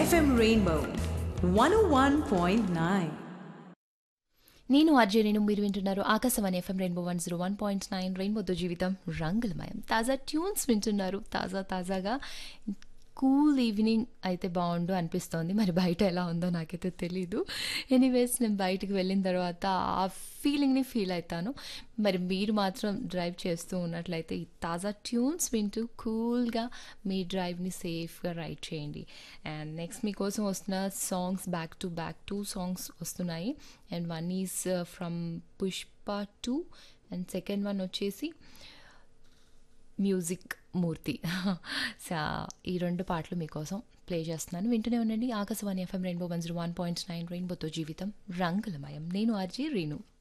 FM Rainbow 101.9. నేను RJ నేను మీరు వింటున్నారు Akashvani FM rainbow one zero one point nine రెయిన్బోతో జీవితం రంగులమయం తాజా ట్యూన్స్ వింటున్నారు తాజా తాజాగా కూల్ ఈవినింగ్ అయితే బాగుండు అనిపిస్తోంది మరి బయట ఎలా ఉందో నాకైతే తెలీదు ఎనీవేస్ నేను బయటికి వెళ్ళిన తర్వాత ఆ ఫీలింగ్ని ఫీల్ అవుతాను మరి మీరు మాత్రం డ్రైవ్ చేస్తూ ఉన్నట్లయితే ఈ తాజా ట్యూన్స్ వింటూ కూల్గా మీ డ్రైవ్ని సేఫ్గా రైడ్ చేయండి అండ్ నెక్స్ట్ మీకోసం వస్తున్న songs back to back two songs వస్తున్నాయి and one is from Pushpa two and second one వచ్చేసి మ్యూజిక్ మూర్తి సో ఈ రెండు పాటలు మీకోసం ప్లే చేస్తున్నాను వింటూనే ఉండండి Akashvani FM rainbow one zero one point nine రెయిన్బోతో జీవితం రంగులమయం నేను ఆర్జీ రీను